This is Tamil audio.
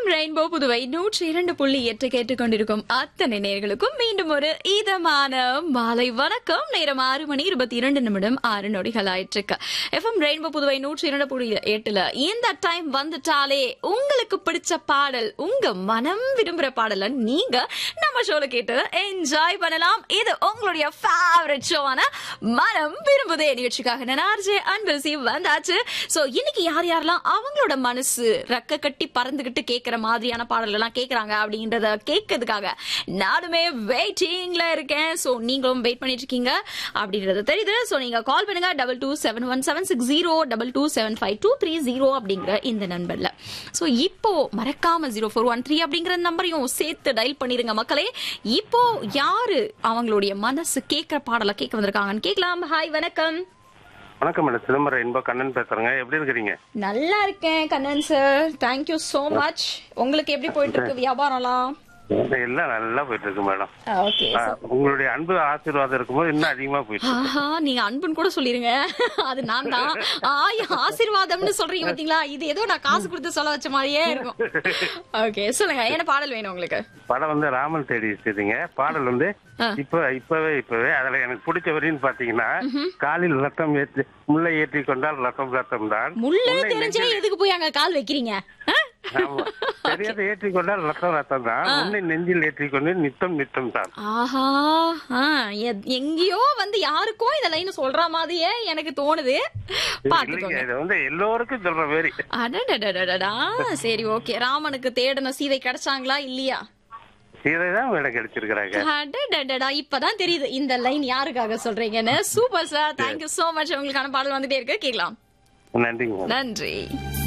எஃப்எம் ரெயின்போ புதுவை நூற்றி இரண்டு புள்ளி எட்டு கேட்டுக்கொண்டிருக்கும் அத்தனை நேர்களுக்கும் மீண்டும் ஒரு இதமான மாலை வணக்கம் நேரம் ஆறு மணி இருபத்தி இரண்டு நிமிடம் ஆறு நொடிகள் ஆயிட்டிருக்கு எஃப்எம் ரெயின்போ புதுவை நூற்றி இரண்டு புள்ளி எட்டுல இந்த டைம் வந்துட்டாலே உங்களுக்கு பிடிச்ச பாடல் உங்க மனம் விரும்புற பாடல நீங்க நம்ம ஷோல கேட்டு என்ஜாய் பண்ணலாம் இது உங்களுடைய ஃபேவரட் ஷோவான மனம் விரும்புதே நிகழ்ச்சிக்காக நான் ஆர்ஜே அன்பரசி வந்தாச்சு சோ இன்னைக்கு யார் யாரெல்லாம் அவங்களோட மனசு ரெக்க கட்டி பறந்துகிட்டு கேக்குற மாதிரியான பாடல் எல்லாம் கேக்குறாங்க அப்படின்றத கேட்கறதுக்காக நானுமே வெயிட்டிங்ல இருக்கேன் சோ நீங்களும் வெயிட் பண்ணிட்டு இருக்கீங்க அப்படின்றது தெரியுது சோ நீங்க கால் பண்ணுங்க double two seven one seven six zero double two seven five two three zero அப்படிங்கிற இந்த நம்பர்ல சோ இப்போ மறக்காம ஜீரோ ஃபோர் ஒன் த்ரீ அப்படிங்கிற நம்பரையும் சேர்த்து டயல் பண்ணிருங்க மக்களே இப்போ யாரு அவங்களுடைய மனசு கேட்கிற பாடலை கேட்க வந்திருக்காங்கன்னு கேட்கலாம் ஹாய் வணக்கம் வணக்கம் மேடம் சிதம்பரம் இன்பா கண்ணன் பேசுறேங்க எப்படி இருக்கிறீங்க நல்லா இருக்கேன் Kannan sir thank you so much உங்களுக்கு எப்படி போயிட்டு இருக்கு வியாபாரம்லாம் எல்லாம் நல்லா போயிட்டு இருக்கு மேடம் ஓகே ஆ, உங்களுடைய அன்பு ஆசீர்வாதம் இருக்கும்போது இன்னும் அதிகமா போயிட்டு இருக்கு. ஆஹா நீங்க அன்புன்னு கூட சொல்லிருங்க அது நான் தான் ஆய் ஆசீர்வாதம்னு சொல்றீங்க பாத்தீங்களா இது ஏதோ நான் காசு கொடுத்து சொல்ல வச்ச மாதிரியே இருக்கும் ஓகே சொல்லுங்க என்ன பாடல் வேணும் உங்களுக்கு படம் வந்து ராமன் தேடி செய்தீங்க பாடல் வந்து ஆ. இப்ப இப்பவே இப்பவே அதுல எனக்கு பிடிச்ச வரின்னு பாத்தீங்கன்னா காலில் ரத்தம் ஏற்றி முல்லை ஏற்றி கொண்டால் ரத்தம் ரத்தம் தான் முள்ளு முல்லை தெரிஞ்சே நெஞ்சில் எதுக்கு போய் அங்க கால் வைக்கிறீங்க ஆ? ஆமா. தெரியாத ஏற்றி கொண்டால் ரத்தம் ரத்தம் தான் உன்னை நெஞ்சில் ஏற்றி கொண்டு நித்தம் நித்தம் தான் ஆஹா ஆ, எ- எங்கேயோ வந்து யாருக்கோ இந்த லைன் சொல்ற மாதிரியே எனக்கு தோணுது இல்லைங்க பாத்துக்கோங்க இது வந்து எல்லோருக்கும் சொல்ற மாதிரி அடடடடடடா சரி ஓகே ராமனுக்கு தேடின சீதை கிடைச்சாங்களா இல்லையா இதைதான் மேடம் கிடைச்சிருக்கிறாங்க அடடடடா இப்பதான் தெரியுது இந்த லைன் யாருக்காக சொல்றீங்கன்னு super sir thank you so much உங்களுக்கான பாடல் வந்துட்டே இருக்கு கேட்கலாம் நன்றிங்க மேடம் நன்றி